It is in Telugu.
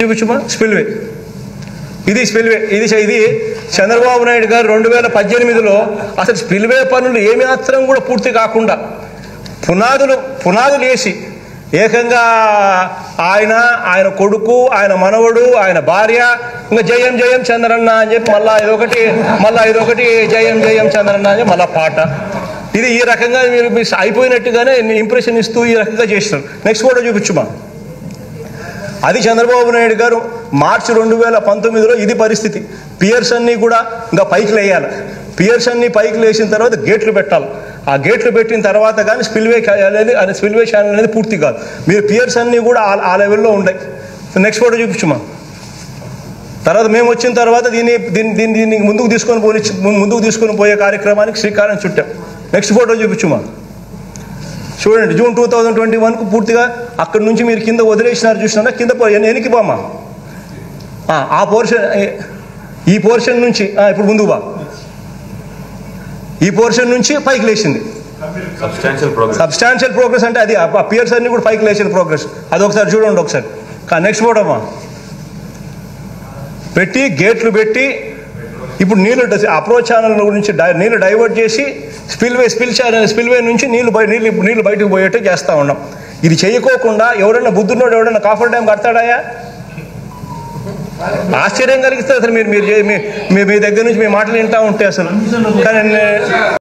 చూపించుమా స్పిల్వే ఇది స్పిల్వే ఇది ఇది చంద్రబాబు నాయుడు గారు రెండు వేల పద్దెనిమిదిలో అసలు స్పిల్వే పనులు ఏమి మాత్రం కూడా పూర్తి కాకుండా పునాదులు పునాదులు వేసి ఏకంగా ఆయన ఆయన కొడుకు ఆయన మనవడు ఆయన భార్య ఇంకా జయం జయం చంద్రన్న అని చెప్పి మళ్ళా ఇదొకటి మళ్ళా ఇదొకటి జయం జయం చంద్రన్న అని చెప్పి మళ్ళా పాట ఇది ఈ రకంగా మీరు మీరు అయిపోయినట్టుగానే ఇంప్రెషన్ ఇస్తూ ఈ రకంగా చేసినారు నెక్స్ట్ ఫోటో చూపించుమా అది చంద్రబాబు నాయుడు గారు మార్చి రెండు వేల పంతొమ్మిదిలో ఇది పరిస్థితి పియర్స్ అన్ని కూడా ఇంకా పైకి లేయాలి పియర్స్ అన్ని పైకి లేచిన తర్వాత గేట్లు పెట్టాలి ఆ గేట్లు పెట్టిన తర్వాత కానీ స్పిల్వే అనేది అది స్పిల్వే ఛానల్ అనేది పూర్తి కాదు మీరు పియర్స్ అన్ని కూడా ఆ- ఆ లెవెల్లో ఉంటాయి నెక్స్ట్ ఫోటో చూపించుమా తర్వాత మేము వచ్చిన తర్వాత దీన్ని దీన్ని దీన్ని దీన్ని ముందుకు తీసుకొని పోని ముందుకు తీసుకొని పోయే కార్యక్రమానికి శ్రీకారం చుట్టాం నెక్స్ట్ ఫోటో చూపించుమా చూడండి జూన్ టూ థౌజండ్ ట్వంటీ వన్కు పూర్తిగా అక్కడి నుంచి మీరు కింద వదిలేసినారు చూసినారా కింద పో- ఎన్- వెనక్కి బామ్మా ఆ, ఆ పోర్షన్ ఈ పోర్షన్ నుంచి ఆ, ఇప్పుడు ముందుకు బా ఈ పోర్షన్ నుంచి పైకి లేచింది సబ్స్టాన్షియల్ ప్రోగ్రెస్ సబ్స్టాన్షియల్ ప్రోగ్రెస్ అంటే అది ఆ పియర్స్ అన్ని కూడా పైకి లేచిన ప్రోగ్రెస్ అది ఒకసారి చూడండి ఒకసారి నెక్స్ట్ ఫోటోమా పెట్టి గేట్లు పెట్టి ఇప్పుడు నీళ్లు అప్రోచ్ ఛానల్ నుంచి డై- నీళ్లు డైవర్ట్ చేసి స్పిల్వే స్పిల్ ఛానల్ స్పిల్వే నుంచి నీళ్లు బయ నీళ్ళు నీళ్లు బయటకు పోయేట్టు చేస్తూ ఉన్నాం ఇది చేయకోకుండా ఎవరైనా బుద్ధున్నోడు ఎవరైనా కాఫర్ డ్యామ్ కడతాడాయా ఆశ్చర్యం కలిగిస్తుంది అసలు మీరు మీరు చే- మీ- మీ మీ దగ్గర నుంచి మీ మాటలు వింటా ఉంటే అసలు కానీ నే-